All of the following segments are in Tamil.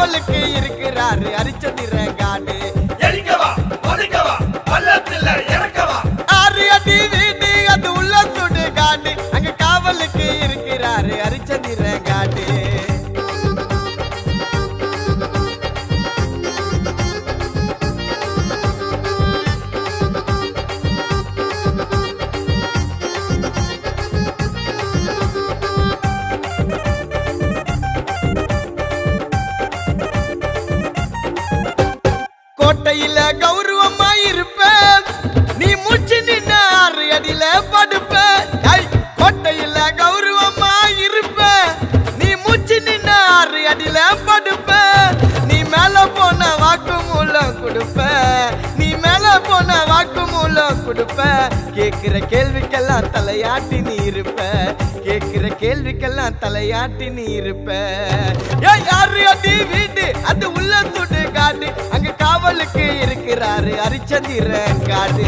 காவலுக்கு இருக்கிறாரு அரிச்சந்திர காடு எரிக்கவா ஒதுக்கவா பள்ளத்தில் இறக்கவா ஆறு அடி வீடு அது உள்ள சுடு காடு அங்க காவலுக்கு இருக்கிறாரு அரிச்சந்திர காடு கோட்டையில கௌரவமா இருப்ப நீ மூச்சு நின்ன ஆறு அடியில படுப்ப ஐ, கோட்டையில கௌரவமா இருப்ப நீ மூச்சு நின்ன ஆறு அடியில படுப்ப நீ மேல போன வாக்கு மூலம் கொடுப்ப நீ மேல போன வாக்கு மூலம் கொடுப்ப கேக்குற கேள்விக்கெல்லாம் தலையாட்டி நீ இருப்ப கேக்குற கேள்விக்கெல்லாம் தலையாட்டி நீ இருப்ப ஏய் யாரு அடி வீடு அது உள்ள சுடு காடு அங்க காவலுக்கு இருக்கிறாரு அரிச்சந்திர காடு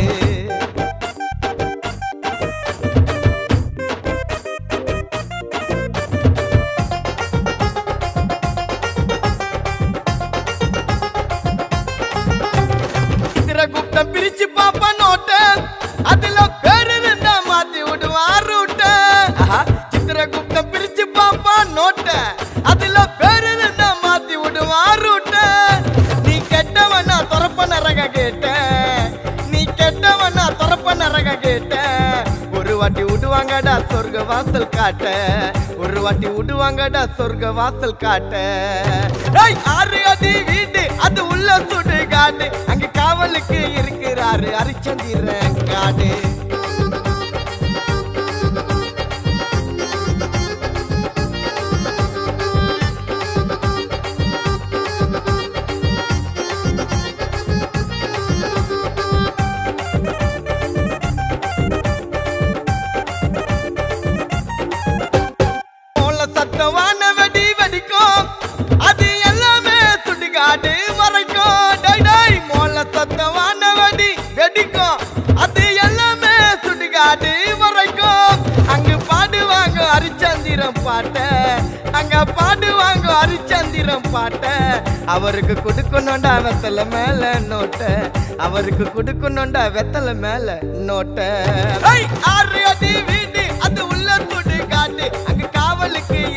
சித்திரகுப்தன் பிரிச்சு பாப்பா நோட்ட அதுல பேரு இருந்தா மாத்தி விடுவான் ரூட்ட ஆஹா, சித்திரகுப்தன் பிரிச்சு பாப்பா நோட்ட அதுல பேரு இருந்தா மாத்தி விடுவான் ரூட்ட நீ கெட்டவனா துறப்ப நரக கேட்ட நீ கெட்டவனா துறப்ப நரக கேட்ட ஒரு வாட்டி விடுவாங்கடா சொர்க்க வாசல் காட்ட ஒரு வாட்டி விடுவாங்கடா சொர்க்க வாசல் காட்ட ஏய், ஆறு அடி வீடு அது உள்ள சுடு காடு அங்க காவலுக்கு இருக்கிறாரு அரிச்சந்திர காடு மோள சத்தவான வெடி வெடிக்கும் அது எல்லாமே சுடுகாடு வரைக்கும் டை டை மோள சத்தவான வெடி வெடிக்கும் அது எல்லாமே சுடுகாடு வரைக்கும் அங்கு பாடுவாங்க ஹரிச்சந்திரம் பாட்ட அங்க பாடுவாங்க ஹரிச்சந்திரம் பாட்ட அவருக்கு கொடுக்கணும்டா வெத்தல மேல நோட்ட அவருக்கு கொடுக்கணும்டா வெத்தல மேல நோட்ட ஐ, ஆறு அடி வீடு அது உள்ள சுடு காட்டு அங்க காவலுக்கு